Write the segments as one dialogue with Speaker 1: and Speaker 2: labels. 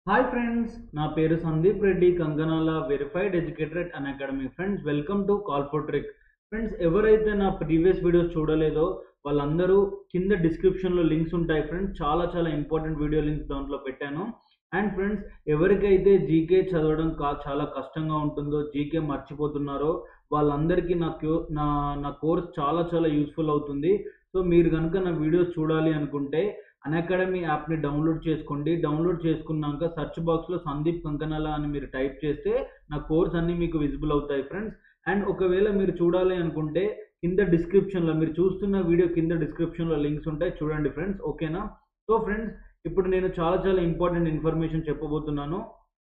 Speaker 1: hi friends నా పేరు Sandeep Reddy Kanganala verified educated Unacademy friends welcome to call for trick friends ఎవరైతే నా previous videos చూడలేదో వాళ్ళందరూ కింద డిస్క్రిప్షన్లో లింక్స్ ఉంటాయి ఫ్రెండ్స్ చాలా చాలా ఇంపార్టెంట్ వీడియో లింక్స్ దాంట్లో పెట్టాను అండ్ ఫ్రెండ్స్ ఎవరికైతే జీకే చదవడం కా చాలా కష్టంగా ఉంటుందో జీకే మర్చిపోతున్నారో వాళ్ళందరికీ నా క్యూ నా నా కోర్స్ చాలా చాలా యూస్ఫుల్ అవుతుంది సో మీరు కనుక నా వీడియోస్ చూడాలి అనుకుంటే అకాడమీ యాప్ని డౌన్లోడ్ చేసుకోండి డౌన్లోడ్ చేసుకున్నాక సెర్చ్ బాక్స్లో సందీప్ కంకనాల అని మీరు టైప్ చేస్తే నా కోర్స్ అన్నీ మీకు విజిబుల్ అవుతాయి ఫ్రెండ్స్ అండ్ ఒకవేళ మీరు చూడాలి అనుకుంటే కింద డిస్క్రిప్షన్లో మీరు చూస్తున్న వీడియో కింద డిస్క్రిప్షన్లో లింక్స్ ఉంటాయి చూడండి ఫ్రెండ్స్ ఓకేనా సో ఫ్రెండ్స్ ఇప్పుడు నేను చాలా చాలా ఇంపార్టెంట్ ఇన్ఫర్మేషన్ చెప్పబోతున్నాను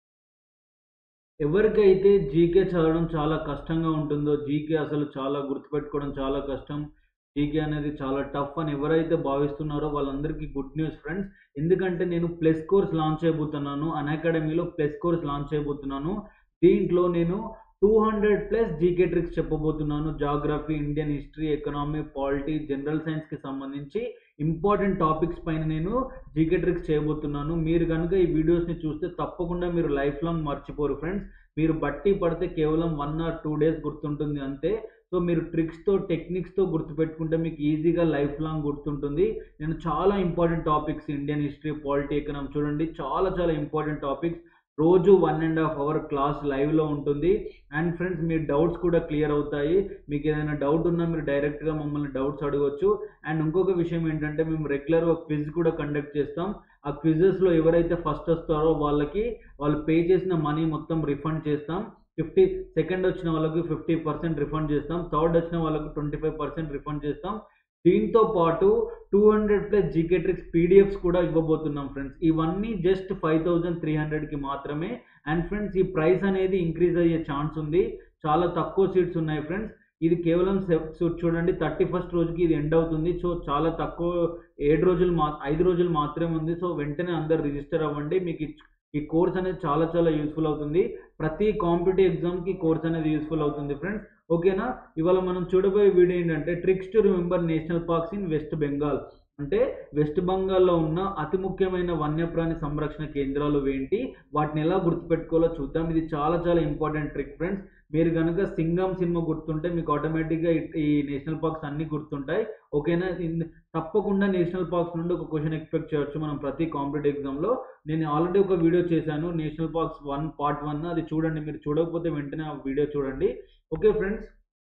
Speaker 1: ఎవరికైతే జీకే చదవడం చాలా కష్టంగా ఉంటుందో జీకే అసలు చాలా గుర్తుపెట్టుకోవడం చాలా కష్టం జీకే అనేది చాలా టఫ్ అని ఎవరైతే భావిస్తున్నారో వాళ్ళందరికీ గుడ్ న్యూస్ ఫ్రెండ్స్ ఎందుకంటే నేను ప్లస్ కోర్స్ లాంచ్ చేయబోతున్నాను అన్ అకాడమీలో ప్లస్ కోర్స్ లాంచ్ చేయబోతున్నాను దీంట్లో నేను two hundred plus GK tricks చెప్పబోతున్నాను geography Indian history economy polity general సైన్స్కి సంబంధించి ఇంపార్టెంట్ టాపిక్స్ పైన నేను జీకే ట్రిక్స్ చేయబోతున్నాను మీరు కనుక ఈ వీడియోస్ని చూస్తే తప్పకుండా మీరు లైఫ్ లాంగ్ మర్చిపోరు ఫ్రెండ్స్ మీరు బట్టి పడితే కేవలం వన్ ఆర్ టూ డేస్ గుర్తుంటుంది అంతే సో మీరు ట్రిక్స్తో టెక్నిక్స్తో గుర్తుపెట్టుకుంటే మీకు ఈజీగా లైఫ్ లాంగ్ గుర్తుంటుంది నేను చాలా important topics Indian history polity economy చూడండి చాలా చాలా ఇంపార్టెంట్ టాపిక్స్ రోజు one and half hour class లైవ్లో ఉంటుంది అండ్ ఫ్రెండ్స్ మీ డౌట్స్ కూడా క్లియర్ అవుతాయి మీకు ఏదైనా డౌట్ ఉన్నా మీరు డైరెక్ట్గా మమ్మల్ని డౌట్స్ అడగవచ్చు అండ్ ఇంకొక విషయం ఏంటంటే మేము రెగ్యులర్ ఒక క్విజ్ కూడా కండక్ట్ చేస్తాం ఆ క్విజెస్లో ఎవరైతే ఫస్ట్ వస్తారో వాళ్ళకి వాళ్ళు పే చేసిన మనీ మొత్తం రిఫండ్ చేస్తాం ఫిఫ్టీ సెకండ్ వచ్చిన వాళ్ళకి ఫిఫ్టీ పర్సెంట్ రిఫండ్ చేస్తాం థర్డ్ వచ్చిన వాళ్ళకి ట్వంటీ ఫైవ్ పర్సెంట్ రిఫండ్ చేస్తాం దీంతో పాటు two hundred plus GK tricks PDFs కూడా ఇవ్వబోతున్నాం ఫ్రెండ్స్ ఇవన్నీ జస్ట్ ఫైవ్ థౌజండ్ త్రీ హండ్రెడ్కి మాత్రమే అండ్ ఫ్రెండ్స్ ఈ ప్రైస్ అనేది ఇంక్రీజ్ అయ్యే ఛాన్స్ ఉంది చాలా తక్కువ సీట్స్ ఉన్నాయి ఫ్రెండ్స్ ఇది కేవలం చూడండి థర్టీ ఫస్ట్ రోజుకి ఇది ఎండ్ అవుతుంది సో చాలా తక్కువ ఏడు రోజులు మా ఐదు రోజులు మాత్రమే ఉంది సో వెంటనే అందరు రిజిస్టర్ అవ్వండి మీకు ఈ కోర్స్ అనేది చాలా చాలా యూస్ఫుల్ అవుతుంది ప్రతి కాంపిటేటివ్ ఎగ్జామ్కి కోర్స్ అనేది యూస్ఫుల్ అవుతుంది ఫ్రెండ్స్ ఓకేనా ఇవాళ మనం చూడబోయే వీడియో ఏంటంటే tricks to remember national parks in West Bengal అంటే వెస్ట్ బెంగాల్లో ఉన్న అతి ముఖ్యమైన వన్యప్రాణి సంరక్షణ కేంద్రాలు ఏంటి వాటిని ఎలా గుర్తుపెట్టుకోవాలో చూద్దాం ఇది చాలా చాలా ఇంపార్టెంట్ ట్రిక్ ఫ్రెండ్స్ మీరు కనుక సింగం సినిమా గుర్తుంటే మీకు ఆటోమేటిక్గా ఈ నేషనల్ పార్క్స్ అన్నీ గుర్తుంటాయి ఓకేనా తప్పకుండా నేషనల్ పార్క్స్ నుండి ఒక క్వశ్చన్ ఎక్స్పెక్ట్ చేయొచ్చు మనం ప్రతి కాంపిటేటివ్ ఎగ్జామ్లో నేను ఆల్రెడీ ఒక వీడియో చేశాను national parks one part one అది చూడండి మీరు చూడకపోతే వెంటనే ఆ వీడియో చూడండి ఓకే ఫ్రెండ్స్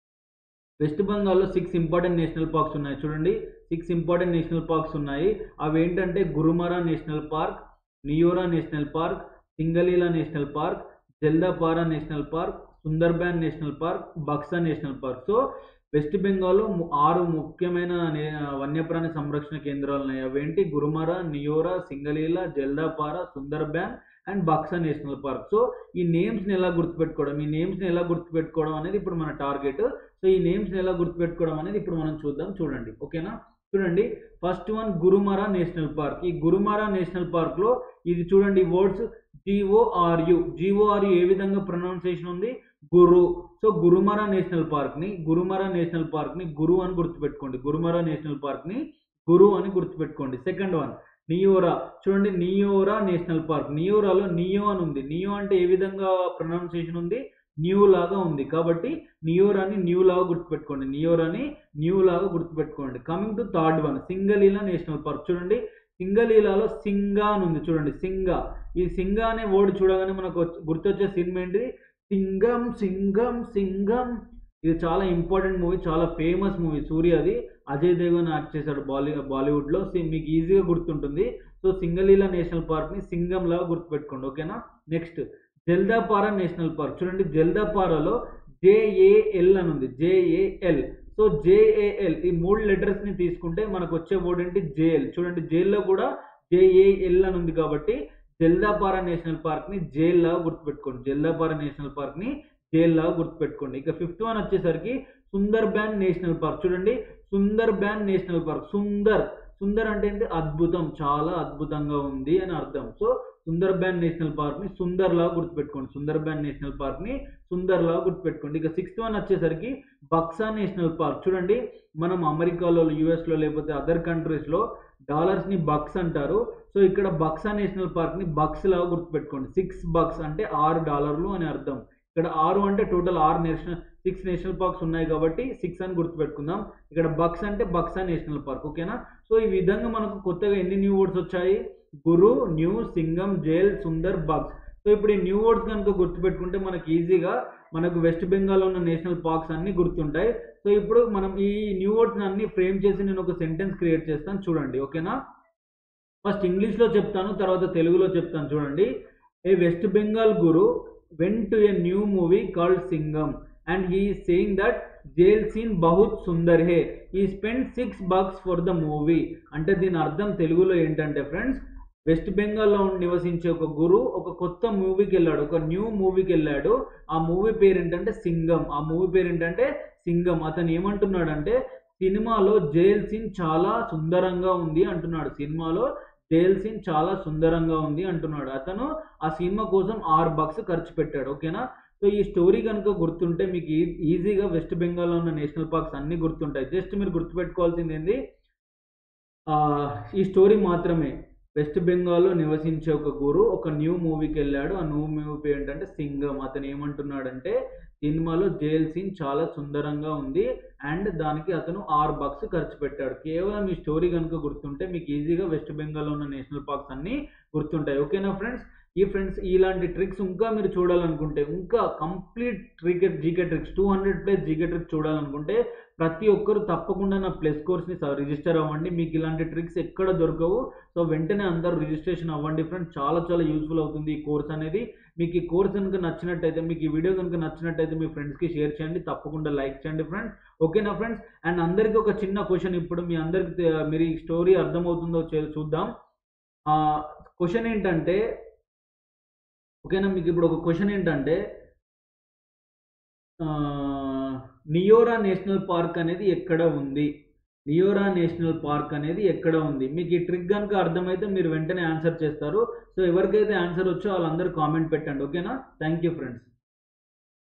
Speaker 1: వెస్ట్ బెంగాల్లో సిక్స్ ఇంపార్టెంట్ నేషనల్ పార్క్స్ ఉన్నాయి చూడండి సిక్స్ ఇంపార్టెంట్ నేషనల్ పార్క్స్ ఉన్నాయి అవి ఏంటంటే Gorumara national park Neora national park Singalila national park Jaldapara national park Sundarban national park Buxa national park so west బెంగాల్లో ఆరు ముఖ్యమైన వన్యప్రాణి సంరక్షణ కేంద్రాలు ఉన్నాయి అవేంటి Gorumara Neora Singalila Jaldapara Sundarban and Buxa national park so ఈ నేమ్స్ని ఎలా గుర్తుపెట్టుకోవడం ఈ నేమ్స్ని ఎలా గుర్తుపెట్టుకోవడం అనేది ఇప్పుడు మన టార్గెట్ సో ఈ నేమ్స్ని ఎలా గుర్తుపెట్టుకోవడం అనేది ఇప్పుడు మనం చూద్దాం చూడండి ఓకేనా చూడండి first one Gorumara national park ఈ గురుమరా నేషనల్ పార్క్లో ఇది చూడండి వర్డ్స్ జిఓఆర్యు జిఓఆర్యు ఏ విధంగా ప్రొనౌన్సియేషన్ ఉంది గురు సో గురుమరా నేషనల్ పార్క్ని గురుమరా నేషనల్ పార్క్ని గురు అని గుర్తుపెట్టుకోండి గురుమరా నేషనల్ పార్క్ని గురు అని గుర్తుపెట్టుకోండి సెకండ్ వన్ నియోరా చూడండి నియోరా నేషనల్ పార్క్ నియోరాలో నియో అని ఉంది నియో అంటే ఏ విధంగా ప్రొనౌన్సియేషన్ ఉంది న్యూ లాగా ఉంది కాబట్టి నియోరాని న్యూ లాగా గుర్తుపెట్టుకోండి నియోరాని న్యూ లాగా గుర్తుపెట్టుకోండి coming to third one Singalila national park చూడండి సింగలీలాలో సింగా అని ఉంది చూడండి సింగా ఈ సింగా అనే వర్డ్ చూడగానే మనకు గుర్తొచ్చే సినిమా ఏంటి సింగం సింగం సింగం ఇది చాలా ఇంపార్టెంట్ మూవీ చాలా ఫేమస్ మూవీ సూర్యది అజయ్ దేవన్ యాక్ట్ చేశాడు బాలీ బాలీవుడ్లో మీకు ఈజీగా గుర్తుంటుంది సో సింగలీలా నేషనల్ పార్క్ని సింగం లాగా గుర్తుపెట్టుకోండి ఓకేనా నెక్స్ట్ జల్దాపారా నేషనల్ పార్క్ చూడండి జల్దాపారాలో జేఏఎల్ అని ఉంది జేఏఎల్ సో జేఏఎల్ ఈ మూడు లెటర్స్ని తీసుకుంటే మనకు వచ్చే వర్డ్ ఏంటి జేఎల్ చూడండి జైల్లో కూడా జేఏఎల్ అని ఉంది కాబట్టి జల్దాపారా నేషనల్ పార్క్ని జైల్ లాగా గుర్తుపెట్టుకోండి జల్దాపారా నేషనల్ పార్క్ని జైల్ లాగా గుర్తుపెట్టుకోండి ఇక ఫిఫ్త్ వన్ వచ్చేసరికి సుందర్ బ్యాన్ నేషనల్ పార్క్ చూడండి సుందర్ బ్యాన్ నేషనల్ పార్క్ సుందర్ సుందర్ అంటే ఏంటి అద్భుతం చాలా అద్భుతంగా ఉంది అని అర్థం సో సుందర్ బ్యాన్ నేషనల్ పార్క్ని సుందర్ లాగా గుర్తుపెట్టుకోండి సుందర్ బ్యాన్ నేషనల్ పార్క్ని సుందర్ లాగా గుర్తుపెట్టుకోండి ఇక సిక్స్త్ వన్ వచ్చేసరికి బక్సా నేషనల్ పార్క్ చూడండి మనం అమెరికాలో యూఎస్లో లేకపోతే అదర్ కంట్రీస్లో డాలర్స్ని బక్స్ అంటారు సో ఇక్కడ బక్సా నేషనల్ పార్క్ని బక్స్ లాగా గుర్తుపెట్టుకోండి సిక్స్ బక్స్ అంటే ఆరు డాలర్లు అని అర్థం ఇక్కడ ఆరు అంటే టోటల్ ఆరు నేషనల్ సిక్స్ నేషనల్ పార్క్స్ ఉన్నాయి కాబట్టి సిక్స్ అని గుర్తుపెట్టుకుందాం ఇక్కడ బక్స్ అంటే బక్సా నేషనల్ పార్క్ ఓకేనా సో ఈ విధంగా మనకు కొత్తగా ఎన్ని న్యూ వర్డ్స్ వచ్చాయి గురు న్యూ సింగం జైల్ సుందర్ బక్స్ సో ఇప్పుడు ఈ న్యూ వర్డ్స్ కనుక గుర్తుపెట్టుకుంటే మనకి ఈజీగా మనకు వెస్ట్ బెంగాల్లో ఉన్న నేషనల్ పార్క్స్ అన్ని గుర్తుంటాయి సో ఇప్పుడు మనం ఈ న్యూ వర్డ్స్ అన్ని ఫ్రేమ్ చేసి నేను ఒక సెంటెన్స్ క్రియేట్ చేస్తాను చూడండి ఓకేనా ఫస్ట్ ఇంగ్లీష్లో చెప్తాను తర్వాత తెలుగులో చెప్తాను చూడండి a West Bengal guru went to a new movie called Singam and he saying that jail scene బహుత్ సుందర్ హే he spend six bucks for the movie అంటే దీని అర్థం తెలుగులో ఏంటంటే ఫ్రెండ్స్ వెస్ట్ బెంగాల్లో నివసించే ఒక గురు ఒక కొత్త మూవీకి వెళ్ళాడు ఒక న్యూ మూవీకి వెళ్ళాడు ఆ మూవీ పేరు ఏంటంటే సింగం ఆ మూవీ పేరు ఏంటంటే సింగం అతను ఏమంటున్నాడంటే సినిమాలో జైల్ సీన్ చాలా సుందరంగా ఉంది అంటున్నాడు సినిమాలో జైల్ సీన్ చాలా సుందరంగా ఉంది అంటున్నాడు అతను ఆ సినిమా కోసం ఆరు బక్స్ ఖర్చు పెట్టాడు ఓకేనా సో ఈ స్టోరీ కనుక గుర్తుంటే మీకు ఈ- ఈజీగా వెస్ట్ బెంగాల్లో ఉన్న నేషనల్ పార్క్స్ అన్నీ గుర్తుంటాయి జస్ట్ మీరు గుర్తుపెట్టుకోవాల్సింది ఏంది ఆ, ఈ స్టోరీ మాత్రమే వెస్ట్ బెంగాల్లో నివసించే ఒక గురు ఒక న్యూ మూవీకి వెళ్ళాడు ఆ న్యూ మూవీ ఏంటంటే సింగం అతను ఏమంటున్నాడంటే సినిమాలో జైల్ సీన్ చాలా సుందరంగా ఉంది అండ్ దానికి అతను ఆరు బక్స్ ఖర్చు పెట్టాడు కేవలం ఈ స్టోరీ కనుక గుర్తుంటే మీకు ఈజీగా వెస్ట్ బెంగాల్లో ఉన్న నేషనల్ పార్క్స్ అన్నీ గుర్తుంటాయి ఓకేనా ఫ్రెండ్స్ ఈ ఫ్రెండ్స్ ఇలాంటి ట్రిక్స్ ఇంకా మీరు చూడాలనుకుంటే ఇంకా complete trick GK tricks two hundred plus GK tricks చూడాలనుకుంటే ప్రతి ఒక్కరు తప్పకుండా నా ప్లస్ కోర్స్ని రిజిస్టర్ అవ్వండి మీకు ఇలాంటి ట్రిక్స్ ఎక్కడ దొరకవు సో వెంటనే అందరూ రిజిస్ట్రేషన్ అవ్వండి ఫ్రెండ్స్ చాలా చాలా యూస్ఫుల్ అవుతుంది ఈ కోర్స్ అనేది మీకు ఈ కోర్స్ కనుక నచ్చినట్టయితే మీకు ఈ వీడియో కనుక నచ్చినట్టయితే మీ ఫ్రెండ్స్కి షేర్ చేయండి తప్పకుండా లైక్ చేయండి ఫ్రెండ్స్ ఓకేనా ఫ్రెండ్స్ అండ్ అందరికీ ఒక చిన్న క్వశ్చన్ ఇప్పుడు మీ అందరికి తె- మీరు ఈ స్టోరీ అర్థమవుతుందో చే- చూద్దాం క్వశ్చన్ ఏంటంటే ఓకేనా మీకు ఇప్పుడు ఒక క్వశ్చన్ ఏంటంటే ఆ, నియోరా నేషనల్ పార్క్ అనేది ఎక్కడ ఉంది నియోరా నేషనల్ పార్క్ అనేది ఎక్కడ ఉంది మీకు ఈ ట్రిక్ కనుక అర్థమైతే మీరు వెంటనే ఆన్సర్ చేస్తారు సో ఎవరికైతే ఆన్సర్ వచ్చో వాళ్ళందరూ కామెంట్ పెట్టండి ఓకేనా థ్యాంక్ యూ ఫ్రెండ్స్